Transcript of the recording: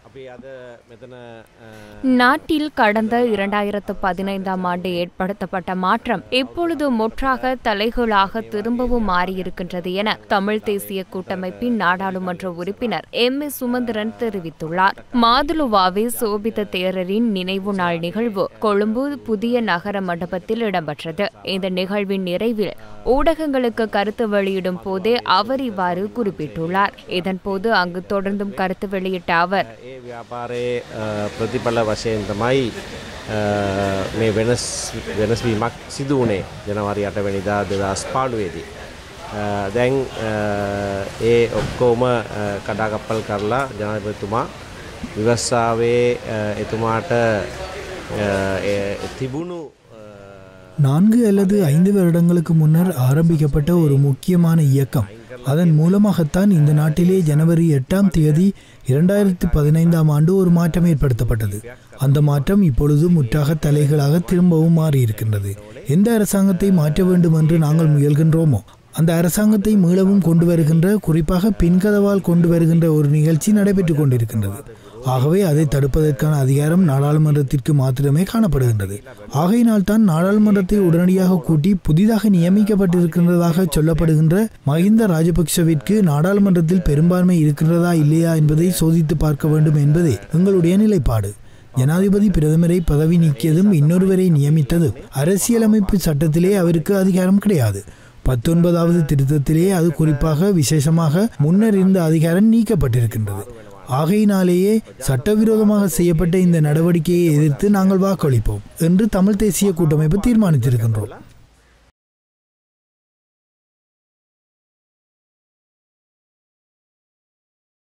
අපි අද මෙතන අ, நாட்டில் கடந்த இரண்டாயிரத்து பதினைந்தாம் ஆண்டு ஏற்படுத்தப்பட்ட மாற்றம் இப்பொழுது முற்றாக தலைகளாக திரும்பவும் மாறியிருக்கின்றது என தமிழ் தேசிய கூட்டமைப்பின் நாடாளுமன்ற உறுப்பினர் எம் எஸ் சுமந்திரன் தெரிவித்துள்ளார் மாதுலுவாவே சோபித தேரரின் நினைவு நாள் நிகழ்வு கொழும்பு புதிய நகர மண்டபத்தில் இடம்பெற்றது இந்த நிகழ்வின் நிறைவில் ஊடகங்களுக்கு கருத்து வெளியிடும் போதே அவர் இவ்வாறு குறிப்பிட்டுள்ளார் இதன்போது அங்கு தொடர்ந்தும் கருத்து வெளியிட்ட அவர் ඒ ව්‍යාපාරයේ අ, ප්‍රතිඵල වශයෙන් තමයි අ, මේ වෙනස් වෙනස්වීමක් සිදු වනේ ජනවාරි අටවැනිදා දෙදස් පාඩුවේදී. අ, දැන් අ, ඒ ඔක්කෝම අ, කඩාකප්පල් කරලා ජනාධිපතිතුමා විවස්සාවේ අ, එතුමාට අ, ඒ තිබුණු අ, நான்கு அல்லது ஐந்து வருடங்களுக்கு முன்னர் ஆரம்பிக்கப்பட்ட ஒரு முக்கியமான இயக்கம் அதன் மூலமாகத்தான் இந்த நாட்டிலே ஜனவரி எட்டாம் தேதி இரண்டாயிரத்தி பதினைந்தாம் ஆண்டு ஒரு மாற்றம் ஏற்படுத்தப்பட்டது அந்த மாற்றம் இப்பொழுது முற்றாக தலைகளாக திரும்பவும் மாறியிருக்கின்றது எந்த அரசாங்கத்தை மாற்ற வேண்டும் என்று நாங்கள் முயல்கின்றோமோ அந்த அரசாங்கத்தை மீளவும் கொண்டு வருகின்ற குறிப்பாக பின்கதவால் கொண்டு வருகின்ற ஒரு நிகழ்ச்சி நடைபெற்றுக் கொண்டிருக்கின்றது ஆகவே அதை தடுப்பதற்கான அதிகாரம் நாடாளுமன்றத்திற்கு மாத்திரமே காணப்படுகின்றது ஆகையினால் தான் நாடாளுமன்றத்தை உடனடியாக கூட்டி புதிதாக நியமிக்கப்பட்டிருக்கின்றதாக சொல்லப்படுகின்ற மஹிந்த ராஜபக்ஷவிற்கு நாடாளுமன்றத்தில் பெரும்பான்மை இருக்கின்றதா இல்லையா என்பதை சோதித்து பார்க்க வேண்டும் என்பதே எங்களுடைய நிலைப்பாடு ஜனாதிபதி பிரதமரை பதவி நீக்கியதும் இன்னொருவரை நியமித்ததும் அரசியலமைப்பு சட்டத்திலே அவருக்கு அதிகாரம் கிடையாது பத்தொன்பதாவது திருத்தத்திலே அது குறிப்பாக விசேஷமாக முன்னர் இருந்த அதிகாரம் நீக்கப்பட்டிருக்கின்றது ஆகையினாலேயே சட்டவிரோதமாக செய்யப்பட்ட இந்த நடவடிக்கையை எதிர்த்து நாங்கள் வாக்களிப்போம் என்று தமிழ் தேசிய கூட்டமைப்பு தீர்மானித்திருக்கின்றோம்